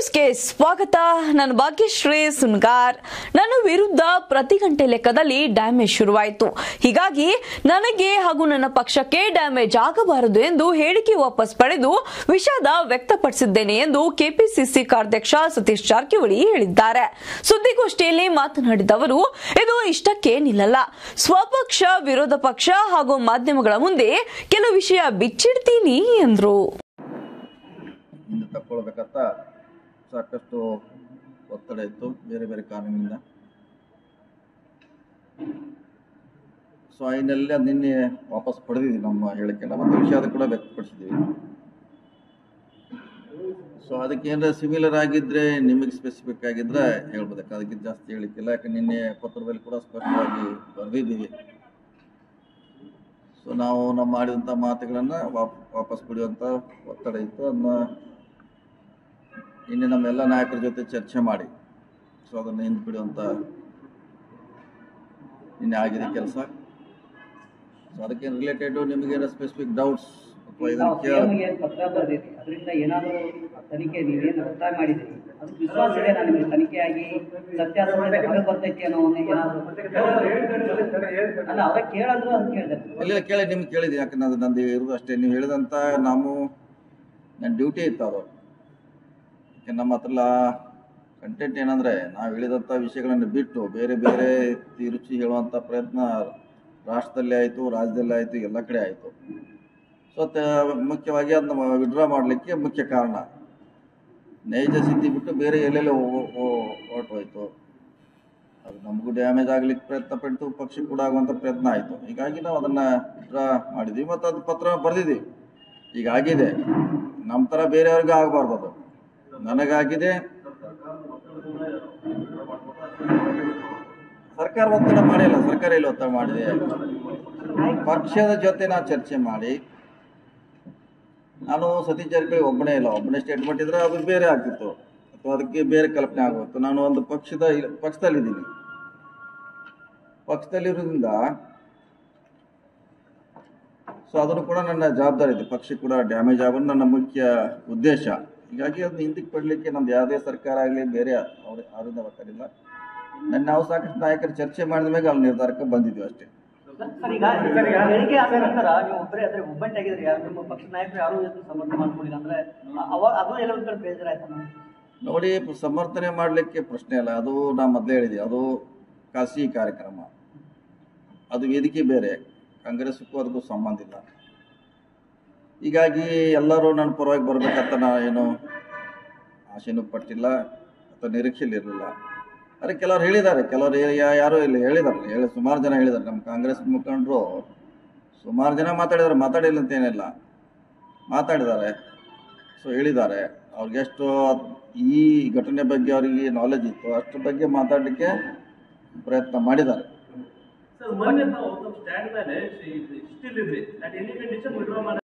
ನ್ಯೂಸ್ಗೆ ಸ್ವಾಗತ ನಾನು ಭಾಗ್ಯಶ್ರೀ ಸುನ್ಗಾರ್ ನನ್ನ ವಿರುದ್ಧ ಪ್ರತಿ ಗಂಟೆ ಲೆಕ್ಕದಲ್ಲಿ ಡ್ಯಾಮೇಜ್ ಶುರುವಾಯಿತು ಹೀಗಾಗಿ ನನಗೆ ಹಾಗೂ ನನ್ನ ಪಕ್ಷಕ್ಕೆ ಡ್ಯಾಮೇಜ್ ಆಗಬಾರದು ಎಂದು ಹೇಳಿಕೆ ವಾಪಸ್ ಪಡೆದು ವಿಷಾದ ವ್ಯಕ್ತಪಡಿಸಿದ್ದೇನೆ ಎಂದು ಕೆಪಿಸಿಸಿ ಕಾರ್ಯಾಧ್ಯಕ್ಷ ಸತೀಶ್ ಜಾರಕಿಹೊಳಿ ಹೇಳಿದ್ದಾರೆ ಸುದ್ದಿಗೋಷ್ಠಿಯಲ್ಲಿ ಮಾತನಾಡಿದ ಅವರು ಇದು ಇಷ್ಟಕ್ಕೆ ನಿಲ್ಲಲ್ಲ ಸ್ವಪಕ್ಷ ವಿರೋಧ ಪಕ್ಷ ಹಾಗೂ ಮಾಧ್ಯಮಗಳ ಮುಂದೆ ಕೆಲವು ವಿಷಯ ಬಿಚ್ಚಿಡ್ತೀನಿ ಎಂದರು ಹಿಂದೆ ತಕ್ಕೊಳ್ಬೇಕಂತ ಸಾಕಷ್ಟು ಒತ್ತಡ ಇತ್ತು ಬೇರೆ ಬೇರೆ ಕಾರಣಗಳಿಂದ ಸೊ ಐನಲ್ಲಿ ಅದು ನಿನ್ನೆ ವಾಪಸ್ ಪಡೆದಿದ್ದೀವಿ ನಮ್ಮ ಹೇಳಿಕೆನ ಮತ್ತು ವಿಷಾದ ಕೂಡ ವ್ಯಕ್ತಪಡಿಸಿದ್ದೀವಿ ಸೊ ಅದಕ್ಕೆ ಏನಾರ ಸಿಮಿಲರ್ ಆಗಿದ್ದರೆ ನಿಮಗೆ ಸ್ಪೆಸಿಫಿಕ್ ಆಗಿದ್ದರೆ ಹೇಳ್ಬೋದಕ್ಕೆ ಅದಕ್ಕೆ ಜಾಸ್ತಿ ಹೇಳಿಕ್ಕಿಲ್ಲ ಯಾಕೆ ನಿನ್ನೆ ಪತ್ರದಲ್ಲಿ ಕೂಡ ಸ್ಪಷ್ಟವಾಗಿ ಬರೆದಿದ್ದೀವಿ ಸೊ ನಾವು ನಾವು ಮಾಡಿದಂಥ ಮಾತುಗಳನ್ನು ವಾಪ್ ವಾಪಸ್ ಪಡೆಯುವಂಥ ಒತ್ತಡ ಇತ್ತು ಅದನ್ನ ನಿನ್ನೆ ನಮ್ಮೆಲ್ಲ ನಾಯಕರ ಜೊತೆ ಚರ್ಚೆ ಮಾಡಿ ಸೊ ಅದನ್ನು ಹಿಂದೆ ಬಿಡುವಂಥ ನಿನ್ನೆ ಆಗಿದೆ ಕೆಲಸ ಸೊ ಅದಕ್ಕೆ ರಿಲೇಟೆಡ್ ನಿಮಗೇನೋ ಸ್ಪೆಸಿಫಿಕ್ ಡೌಟ್ಸ್ ಅಥವಾ ಇದನ್ನು ಕೇಳ ಸಿಎಂಗೆ ಪತ್ರ ಬರೆದಿರಿ ಅದರಿಂದ ಏನಾದರೂ ತನಿಖೆ ನೀವೇನು ಒತ್ತಾಯ ಮಾಡಿದಿರಿ ಅದಕ್ಕೆ ವಿಶ್ವಾಸ ಇದೆ ನಾನು ನಿಮಗೆ ತನಿಖೆಯಾಗಿ ಸತ್ಯಾಸತ್ಯತೆ ಹೊರಗೆ ಬರ್ತೈತಿ ಅನ್ನೋ ಒಂದು ಏನಾದರೂ ಅಲ್ಲ ಅವ್ರ ಕೇಳಂದ್ರು ಅದು ಕೇಳಿದೆ ಇಲ್ಲ ಕೇಳಿ ನಿಮ್ಗೆ ಕೇಳಿದೆ ಯಾಕಂದ್ರೆ ಅದು ನಂದು ಇರೋದು ಅಷ್ಟೇ ನೀವು ಹೇಳಿದಂಥ ನಾವು ನನ್ನ ಡ್ಯೂಟಿ ಇತ್ತು ಅದು ಯಾಕೆ ನಮ್ಮ ಹತ್ರ ಕಂಟೆಂಟ್ ಏನಂದರೆ ನಾವು ಹೇಳಿದಂಥ ವಿಷಯಗಳನ್ನು ಬಿಟ್ಟು ಬೇರೆ ಬೇರೆ ತಿರುಚಿ ಹೇಳುವಂಥ ಪ್ರಯತ್ನ ರಾಷ್ಟ್ರದಲ್ಲಿ ಆಯಿತು ರಾಜ್ಯದಲ್ಲಿ ಆಯಿತು ಎಲ್ಲ ಕಡೆ ಆಯಿತು ಸೊ ತ ಮುಖ್ಯವಾಗಿ ಅದನ್ನ ವಿಡ್ರಾ ಮಾಡಲಿಕ್ಕೆ ಮುಖ್ಯ ಕಾರಣ ನೈಜ ಸ್ಥಿತಿ ಬಿಟ್ಟು ಬೇರೆ ಎಲ್ಲೆಲ್ಲೋ ಹೊರಟೋಯ್ತು ಅದು ನಮಗೂ ಡ್ಯಾಮೇಜ್ ಆಗ್ಲಿಕ್ಕೆ ಪ್ರಯತ್ನ ಪಟ್ಟು ಪಕ್ಷಕ್ಕೆ ಕೂಡ ಆಗುವಂಥ ಪ್ರಯತ್ನ ಆಯಿತು ಹೀಗಾಗಿ ನಾವು ಅದನ್ನು ವಿಡ್ರಾ ಮಾಡಿದ್ವಿ ಮತ್ತು ಅದು ಪತ್ರ ಬರೆದಿದ್ದೀವಿ ಈಗ ಆಗಿದೆ ನಮ್ಮ ಥರ ಬೇರೆಯವ್ರಿಗೆ ಆಗಬಾರ್ದು ಅದು ನನಗಾಗಿದೆ ಸರ್ಕಾರ ಒತ್ತಡ ಮಾಡಿಲ್ಲ ಸರ್ಕಾರ ಇಲ್ಲಿ ಒತ್ತಡ ಮಾಡಿದೆ ಪಕ್ಷದ ಜೊತೆ ನಾವು ಚರ್ಚೆ ಮಾಡಿ ನಾನು ಸತೀಶ್ ಜಾರಕಿಹೊಳಿ ಒಬ್ಬನೇ ಇಲ್ಲ ಒಬ್ಬನೇ ಸ್ಟೇಟ್ಮೆಂಟ್ ಇದ್ರೆ ಅದು ಬೇರೆ ಆಗ್ತಿತ್ತು ಅಥವಾ ಅದಕ್ಕೆ ಬೇರೆ ಕಲ್ಪನೆ ಆಗುತ್ತೆ ನಾನು ಒಂದು ಪಕ್ಷದ ಪಕ್ಷದಲ್ಲಿದ್ದೀನಿ ಪಕ್ಷದಲ್ಲಿರೋದ್ರಿಂದ ಸೊ ಅದನ್ನು ಕೂಡ ನನ್ನ ಜವಾಬ್ದಾರಿ ಇದೆ ಪಕ್ಷಕ್ಕೆ ಕೂಡ ಡ್ಯಾಮೇಜ್ ಆಗೋದು ನನ್ನ ಮುಖ್ಯ ಉದ್ದೇಶ ಹೀಗಾಗಿ ಅದನ್ನ ಹಿಂದಕ್ಕೆ ಪಡಲಿಕ್ಕೆ ನಮ್ದು ಯಾವುದೇ ಸರ್ಕಾರ ಆಗಲಿ ಬೇರೆ ಅವ್ರ ಅವರಿಂದ ಒತ್ತಡಿಲ್ಲ ನನ್ನ ನಾವು ಸಾಕಷ್ಟು ನಾಯಕರು ಚರ್ಚೆ ಮಾಡಿದ ಮೇಲೆ ಅಲ್ಲಿ ನಿರ್ಧಾರಕ್ಕೆ ಬಂದಿದ್ವಿ ಅಷ್ಟೇ ಸರ್ ಈಗ ಹೇಳಿಕೆ ಆದ ನಂತರ ನೀವು ಒಬ್ಬರೇ ಅಂದ್ರೆ ಒಬ್ಬಂಟಾಗಿದ್ರಿ ಯಾರು ನಿಮ್ಮ ಪಕ್ಷದ ನಾಯಕರು ಯಾರು ಇದನ್ನು ಸಮರ್ಥನೆ ಮಾಡ್ಕೊಂಡಿಲ್ಲ ಅಂದ್ರೆ ಅವಾಗ ಅದು ಎಲ್ಲ ಒಂದು ಕಡೆ ಬೇಜಾರಾಯ್ತು ನೋಡಿ ಸಮರ್ಥನೆ ಮಾಡಲಿಕ್ಕೆ ಪ್ರಶ್ನೆ ಅಲ್ಲ ಅದು ನಾ ಮೊದಲೇ ಹೇಳಿದೆ ಅದು ಖಾಸಗಿ ಕಾರ್ಯಕ್ರಮ ಅದು ವೇದಿಕೆ ಬೇರೆ ಕಾಂಗ್ರೆಸ್ಗೂ ಅದಕ್ಕೂ ಸಂಬಂಧ ಇಲ್ಲ ಹೀಗಾಗಿ ಎಲ್ಲರೂ ನನ್ನ ಪರವಾಗಿ ಬರಬೇಕಂತ ನಾ ಏನು ಆಸೆನೂ ಪಟ್ಟಿಲ್ಲ ಅಥವಾ ನಿರೀಕ್ಷೆಯಲ್ಲಿ ಇರಲಿಲ್ಲ ಆದರೆ ಕೆಲವರು ಹೇಳಿದ್ದಾರೆ ಕೆಲವರು ಯಾ- ಯಾರೂ ಇಲ್ಲ ಹೇಳಿದಾರಲ್ಲ ಹೇಳಿ ಸುಮಾರು ಜನ ಹೇಳಿದ್ದಾರೆ ನಮ್ಮ ಕಾಂಗ್ರೆಸ್ ಮುಖಂಡರು ಸುಮಾರು ಜನ ಮಾತಾಡಿದ್ದಾರೆ ಮಾತಾಡಿಲ್ಲ ಅಂತ ಏನಿಲ್ಲ ಮಾತಾಡಿದ್ದಾರೆ ಸೊ ಹೇಳಿದ್ದಾರೆ ಅವ್ರಿಗೆಷ್ಟು ಈ ಘಟನೆ ಬಗ್ಗೆ ಅವರಿಗೆ ನಾಲೆಜ್ ಇತ್ತು ಅದ್ರ ಬಗ್ಗೆ ಮಾತಾಡಲಿಕ್ಕೆ ಪ್ರಯತ್ನ ಮಾಡಿದ್ದಾರೆ ಸರ್ ಮೊನ್ನೆ ತಾವು ಸ್ಟ್ಯಾಂಡ್ ಮೇಲೆ ಸ್ಟಿಲ್ ಇದ್ರಿ ಅಟ್ ಎನಿ ಕಂಡೀಷನ್ ವಿಡ್ರಾ